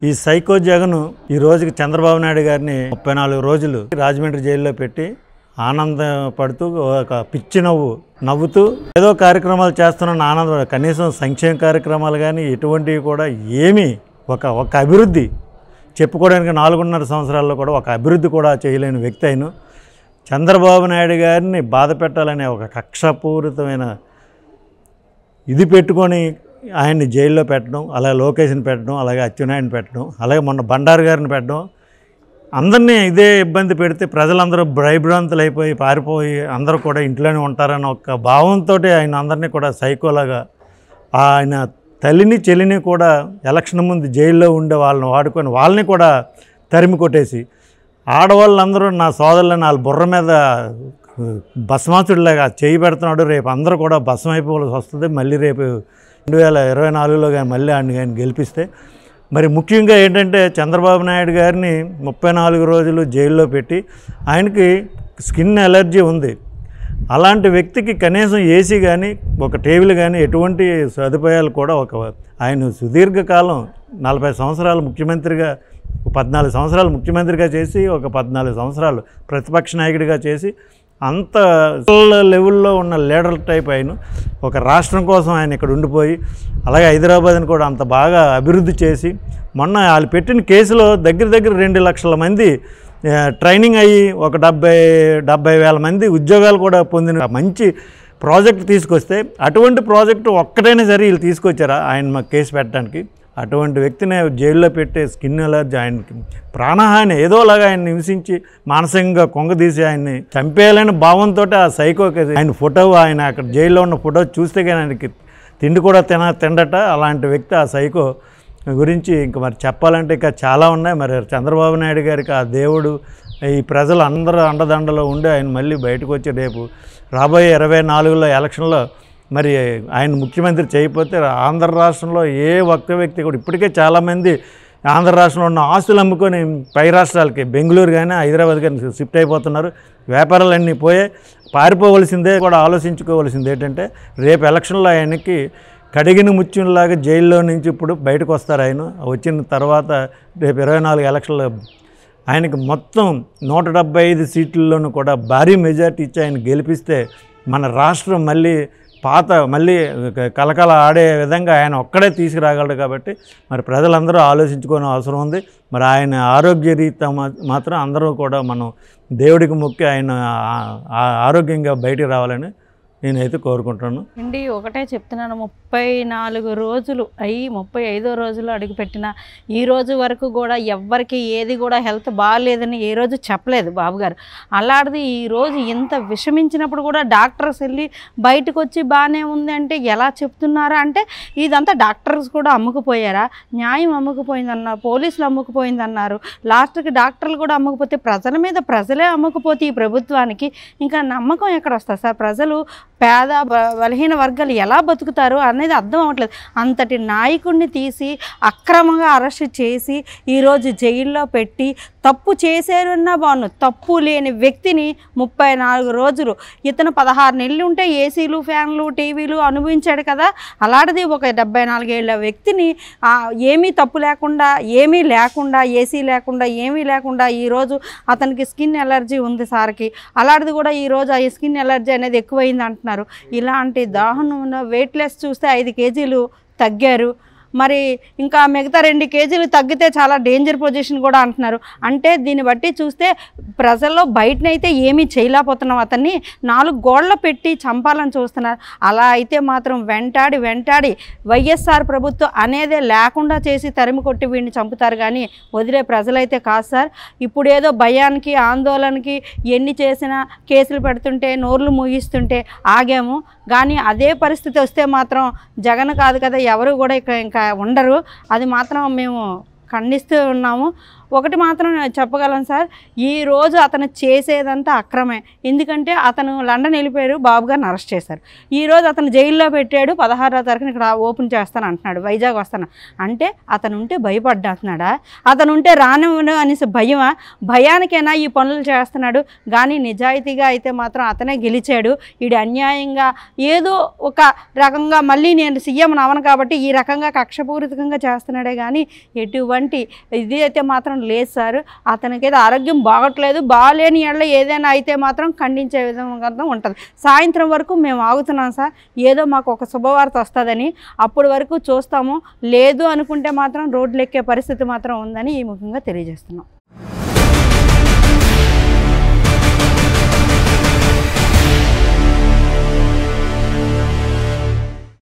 ఈ సైకో జగన్ ఈ రోజుకి చంద్రబాబు నాయుడు గారిని ముప్పై నాలుగు రోజులు రాజమండ్రి జైల్లో పెట్టి ఆనందపడుతూ ఒక పిచ్చి నవ్వు నవ్వుతూ ఏదో కార్యక్రమాలు చేస్తున్న ఆనంద కనీసం సంక్షేమ కార్యక్రమాలు కానీ ఎటువంటివి కూడా ఏమీ ఒక ఒక అభివృద్ధి చెప్పుకోవడానికి నాలుగున్నర సంవత్సరాల్లో కూడా ఒక అభివృద్ధి కూడా చేయలేని వ్యక్తి అయిన చంద్రబాబు నాయుడు గారిని బాధ పెట్టాలనే ఒక కక్షపూరితమైన ఇది పెట్టుకొని ఆయన్ని జైల్లో పెట్టడం అలాగే లోకేష్ని పెట్టడం అలాగే అచ్చెన్నాయుడిని పెట్టడం అలాగే మొన్న బండారు గారిని పెట్టడం అందరినీ ఇదే ఇబ్బంది పెడితే ప్రజలందరూ భయభ్రాంతులు అయిపోయి పారిపోయి అందరూ కూడా ఇంట్లోనే ఉంటారన్న ఒక భావంతో ఆయన అందరినీ కూడా సైకోలాగా ఆయన తల్లిని చెల్లిని కూడా ఎలక్షన్ ముందు జైల్లో ఉండే వాళ్ళని వాడుకొని వాళ్ళని కూడా తరిమి కొట్టేసి ఆడవాళ్ళందరూ నా సోదరులను వాళ్ళ బుర్ర మీద భస్మాసుడిలాగా చేయి పెడుతున్నాడు రేపు అందరూ కూడా భస్మం అయిపోవాల్సి వస్తుంది మళ్ళీ రేపు రెండు వేల ఇరవై నాలుగులో కానీ మళ్ళీ ఆయన కానీ గెలిపిస్తే మరి ముఖ్యంగా ఏంటంటే చంద్రబాబు నాయుడు గారిని ముప్పై నాలుగు రోజులు జైల్లో పెట్టి ఆయనకి స్కిన్ ఎలర్జీ ఉంది అలాంటి వ్యక్తికి కనీసం ఏసీ కానీ ఒక టేబుల్ కానీ ఎటువంటి సదుపాయాలు కూడా ఒక ఆయన సుదీర్ఘకాలం నలభై సంవత్సరాలు ముఖ్యమంత్రిగా పద్నాలుగు సంవత్సరాలు ముఖ్యమంత్రిగా చేసి ఒక పద్నాలుగు సంవత్సరాలు ప్రతిపక్ష నాయకుడిగా చేసి అంత లెవెల్లో ఉన్న లీడర్ టైప్ ఆయన ఒక రాష్ట్రం కోసం ఆయన ఇక్కడ ఉండిపోయి అలాగే హైదరాబాద్ని కూడా అంత బాగా అభివృద్ధి చేసి మొన్న వాళ్ళు పెట్టిన కేసులో దగ్గర దగ్గర రెండు లక్షల మంది ఆ, ట్రైనింగ్ అయ్యి ఒక డెబ్బై డెబ్బై వేల మంది ఉద్యోగాలు కూడా పొందిన మంచి ప్రాజెక్ట్ తీసుకొస్తే అటువంటి ప్రాజెక్టు ఒక్కటైనా సరే వీళ్ళు తీసుకొచ్చారా ఆయన మాకు కేసు పెట్టడానికి అటువంటి వ్యక్తిని జైల్లో పెట్టే స్కిన్ ఎలర్జీ ఆయనకి ప్రాణహాని ఏదోలాగా ఆయన హింసించి మానసికంగా కొంగదీసి ఆయన్ని చంపేయాలని భావంతో ఆ సైకోకి ఆయన ఫోటో ఆయన అక్కడ జైల్లో ఉన్న ఫోటో చూస్తే కానీ ఆయనకి తిండి కూడా తిన తిండట అలాంటి వ్యక్తి ఆ సైకో గురించి ఇంక మరి చెప్పాలంటే ఇంకా చాలా ఉన్నాయి మరి చంద్రబాబు నాయుడు గారికి ఆ దేవుడు ఈ ప్రజలు అందరూ అండదండలో ఉండి ఆయన మళ్ళీ బయటకు వచ్చి రేపు రాబోయే ఇరవై నాలుగులో ఎలక్షన్లో మరి ఆయన ముఖ్యమంత్రి చేయకపోతే ఆంధ్ర రాష్ట్రంలో ఏ ఒక్క వ్యక్తి కూడా ఇప్పటికే చాలామంది ఆంధ్ర రాష్ట్రంలో ఉన్న ఆస్తులు అమ్ముకొని పై రాష్ట్రాలకి బెంగళూరు కానీ హైదరాబాద్ కానీ షిఫ్ట్ అయిపోతున్నారు వ్యాపారాలన్నీ పోయే పారిపోవలసిందే కూడా ఆలోచించుకోవాల్సింది ఏంటంటే రేపు ఎలక్షన్లో ఆయనకి కడిగిన ముత్యంలాగా జైల్లో నుంచి ఇప్పుడు బయటకు వస్తారు ఆయన వచ్చిన తర్వాత రేపు ఇరవై నాలుగు ఎలక్షన్లో ఆయనకి మొత్తం నూట డెబ్బై ఐదు సీట్లలోనూ కూడా భారీ మెజార్టీ ఇచ్చి ఆయన గెలిపిస్తే మన రాష్ట్రం మళ్ళీ పాత మళ్ళీ క- కలకల ఆడే విధంగా ఆయన ఒక్కడే తీసుకురాగలడు కాబట్టి మరి ప్రజలందరూ ఆలోచించుకోని అవసరం ఉంది మరి ఆయన ఆరోగ్య రీత్యా మా- మాత్రం అందరూ కూడా మనం దేవుడికి మొక్కి ఆయన ఆ- ఆ- ఆరోగ్యంగా బయటికి రావాలని నేనైతే కోరుకుంటున్నాను అండి ఒకటే చెప్తున్నాను ముప్పై నాలుగు రోజులు అయ్యి ముప్పై ఐదో రోజులు అడుగుపెట్టిన ఈ రోజు వరకు కూడా ఎవ్వరికి ఏది కూడా హెల్త్ బాగాలేదని ఏ రోజు చెప్పలేదు బాబు గారు అలాంటిది ఈ రోజు ఇంత విషమించినప్పుడు కూడా డాక్టర్స్ వెళ్ళి బయటకు వచ్చి బాగానే ఉంది అంటే ఎలా చెప్తున్నారా అంటే ఇదంతా డాక్టర్స్ కూడా అమ్ముకుపోయారా న్యాయం అమ్ముకుపోయిందన్నారు పోలీసులు అమ్ముకుపోయిందన్నారు లాస్ట్కి డాక్టర్లు కూడా అమ్ముకుపోతే ప్రజల మీద ప్రజలే అమ్ముకుపోతే ఈ ప్రభుత్వానికి ఇంకా నమ్మకం ఎక్కడ వస్తుంది సార్ ప్రజలు పేద బ- బలహీన వర్గాలు ఎలా బతుకుతారు అనేది అర్థం అవ్వట్లేదు అంతటి నాయకుడిని తీసి అక్రమంగా అరెస్ట్ చేసి ఈరోజు జైల్లో పెట్టి తప్పు చేశారన్నా బాగుండు తప్పు లేని వ్యక్తిని ముప్పై నాలుగు రోజులు ఇతను పదహారు నెలలు ఉంటే ఏసీలు ఫ్యాన్లు టీవీలు అనుభవించాడు కదా అలాంటిది ఒక డెబ్బై నాలుగేళ్ల వ్యక్తిని ఆ, ఏమీ తప్పు లేకుండా ఏమీ లేకుండా ఏసీ లేకుండా ఏమీ లేకుండా ఈరోజు అతనికి స్కిన్ ఎలర్జీ ఉంది సార్కి అలాంటిది కూడా ఈరోజు ఆ స్కిన్ ఎలర్జీ అనేది ఎక్కువైంది అంటున్నారు ఇలాంటి దాహనం వెయిట్ లెస్ చూస్తే ఐదు కేజీలు తగ్గారు మరి ఇంకా మిగతా రెండు కేజీలు తగ్గితే చాలా డేంజర్ పొజిషన్ కూడా అంటున్నారు అంటే దీన్ని బట్టి చూస్తే ప్రజల్లో బయటనైతే ఏమీ చేయలేకపోతున్నాం అతన్ని నాలుగు గోడలు పెట్టి చంపాలని చూస్తున్నారు అలా అయితే మాత్రం వెంటాడి వెంటాడి వైఎస్ఆర్ ప్రభుత్వం అనేదే లేకుండా చేసి తరిమి కొట్టి వీడిని చంపుతారు కానీ వదిలే ప్రజలైతే కాదు సార్ ఇప్పుడు ఏదో భయానికి ఆందోళనకి ఎన్ని చేసినా కేసులు పెడుతుంటే నోర్లు మూగిస్తుంటే ఆగాము కానీ అదే పరిస్థితి వస్తే మాత్రం జగన్ కాదు కదా ఎవరు కూడా ఇక్కడ ఇంకా ఉండరు అది మాత్రం మేము ఖండిస్తూ ఉన్నాము ఒకటి మాత్రం నేను చెప్పగలను సార్ ఈ రోజు అతను చేసేదంతా అక్రమే ఎందుకంటే అతను లండన్ వెళ్ళిపోయారు బాబు గారిని అరెస్ట్ చేశారు ఈ రోజు అతను జైల్లో పెట్టాడు పదహారో తారీఖున ఇక్కడ ఓపెన్ చేస్తాను అంటున్నాడు వైజాగ్ వస్తాను అంటే అతను ఉంటే భయపడ్డా అంటున్నాడా అతను ఉంటే రానివ్వను అనేసి భయమా భయానికైనా ఈ పనులు చేస్తున్నాడు కానీ నిజాయితీగా అయితే మాత్రం అతనే గెలిచాడు ఈడు అన్యాయంగా ఏదో ఒక రకంగా మళ్ళీ నేను సీఎం అవను కాబట్టి ఈ రకంగా కక్షపూరితంగా చేస్తున్నాడే కానీ ఎటువంటి అలాంటి ఇది అయితే మాత్రం లేదు సార్ అతనికి ఏదో ఆరోగ్యం బాగట్లేదు బాగాలేని ఎడల ఏదైనా అయితే మాత్రం ఖండించే విధంగా ఉంటుంది సాయంత్రం వరకు మేము ఆగుతున్నాం సార్ ఏదో మాకు ఒక శుభవార్త వస్తుందని అప్పటి వరకు చూస్తాము లేదు అనుకుంటే మాత్రం రోడ్లు ఎక్కే పరిస్థితి మాత్రం ఉందని ఈ ముఖ్యంగా తెలియజేస్తున్నాం